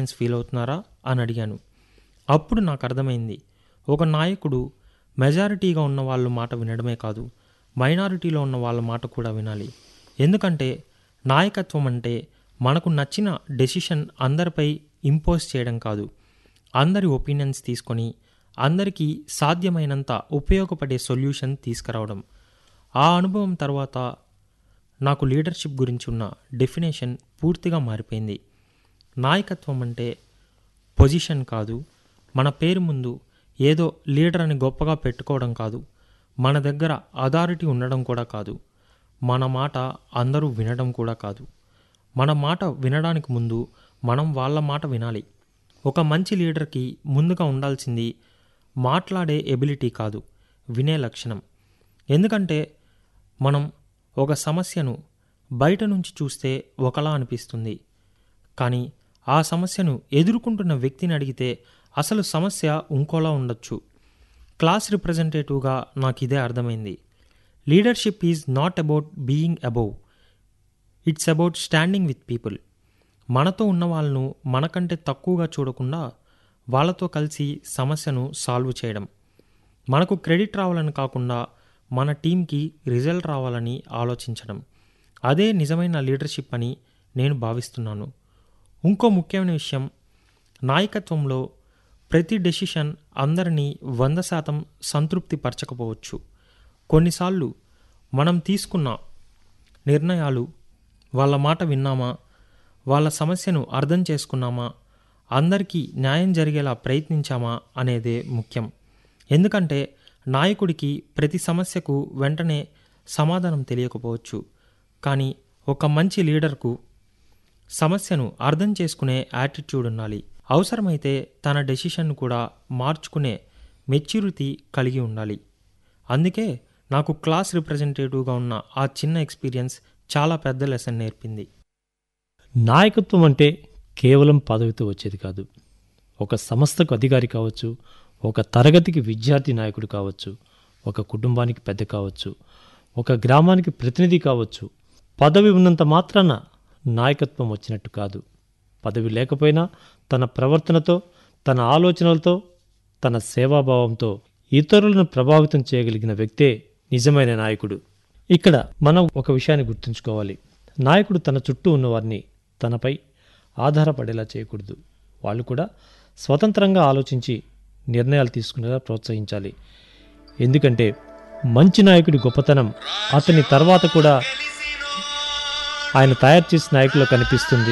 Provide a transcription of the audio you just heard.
inconvenience feel అవుతున్నారా అని అడిగాను అప్పుడు నాకు అర్థమైంది ఒక నాయకుడు మెజారిటీగా ఉన్న వాళ్ళ మాట వినడమే కాదు మైనారిటీలో ఉన్న వాళ్ళ మాట కూడా వినాలి ఎందుకంటే నాయకత్వం అంటే మనకు నచ్చిన డెసిషన్ అందరిపై ఇంపోజ్ చేయడం కాదు అందరి ఒపీనియన్స్ తీసుకొని అందరికీ సాధ్యమైనంత ఉపయోగపడే సొల్యూషన్ తీసుకురావడం ఆ అనుభవం తర్వాత నాకు లీడర్షిప్ గురించి ఉన్న డెఫినేషన్ పూర్తిగా మారిపోయింది నాయకత్వం అంటే పొజిషన్ కాదు మన పేరు ముందు ఏదో లీడర్ అని గొప్పగా పెట్టుకోవడం కాదు మన దగ్గర అథారిటీ ఉండడం కూడా కాదు మన మాట అందరూ వినడం కూడా కాదు మన మాట వినడానికి ముందు మనం వాళ్ళ మాట వినాలి ఒక మంచి లీడర్కి ముందుగా ఉండాల్సింది మాట్లాడే ఎబిలిటీ కాదు వినే లక్షణం ఎందుకంటే మనం ఒక సమస్యను బయట నుంచి చూస్తే ఒకలా అనిపిస్తుంది కానీ ఆ సమస్యను ఎదుర్కొంటున్న వ్యక్తిని అడిగితే అసలు సమస్య ఇంకోలా ఉండొచ్చు క్లాస్ రిప్రజెంటేటివ్గా నాకు ఇదే అర్థమైంది leadership is not about being above it's about standing with people మనతో ఉన్న వాళ్ళను మనకంటే తక్కువగా చూడకుండా వాళ్ళతో కలిసి సమస్యను సాల్వ్ చేయడం మనకు క్రెడిట్ రావాలని కాకుండా మన టీంకి రిజల్ట్ రావాలని ఆలోచించడం అదే నిజమైన లీడర్షిప్ అని నేను భావిస్తున్నాను ఇంకో ముఖ్యమైన విషయం నాయకత్వంలో ప్రతి డెసిషన్ అందరినీ వంద శాతం సంతృప్తి పరచకపోవచ్చు కొన్నిసార్లు మనం తీసుకున్న నిర్ణయాలు వాళ్ళ మాట విన్నామా వాళ్ళ సమస్యను అర్థం చేసుకున్నామా అందరికీ న్యాయం జరిగేలా ప్రయత్నించామా అనేదే ముఖ్యం ఎందుకంటే నాయకుడికి ప్రతి సమస్యకు వెంటనే సమాధానం తెలియకపోవచ్చు కానీ ఒక మంచి లీడర్కు సమస్యను అర్థం చేసుకునే యాటిట్యూడ్ ఉండాలి అవసరమైతే తన డెసిషన్ కూడా మార్చుకునే మెచ్యూరిటీ కలిగి ఉండాలి అందుకే నాకు క్లాస్ రిప్రజెంటేటివ్గా ఉన్న ఆ చిన్న ఎక్స్పీరియన్స్ చాలా పెద్ద లెసన్ నేర్పింది నాయకత్వం అంటే కేవలం పదవితో వచ్చేది కాదు ఒక సంస్థకు అధికారి కావచ్చు ఒక తరగతికి విద్యార్థి నాయకుడు కావచ్చు ఒక కుటుంబానికి పెద్ద కావచ్చు ఒక గ్రామానికి ప్రతినిధి కావచ్చు పదవి ఉన్నంత మాత్రాన నాయకత్వం వచ్చినట్టు కాదు పదవి లేకపోయినా తన ప్రవర్తనతో తన ఆలోచనలతో తన సేవాభావంతో ఇతరులను ప్రభావితం చేయగలిగిన వ్యక్తే నిజమైన నాయకుడు ఇక్కడ మనం ఒక విషయాన్ని గుర్తుంచుకోవాలి నాయకుడు తన చుట్టూ ఉన్నవారిని తనపై ఆధారపడేలా చేయకూడదు వాళ్ళు కూడా స్వతంత్రంగా ఆలోచించి నిర్ణయాలు తీసుకునేలా ప్రోత్సహించాలి ఎందుకంటే మంచి నాయకుడి గొప్పతనం అతని తర్వాత కూడా ఆయన తయారు చేసిన నాయకుల్లో కనిపిస్తుంది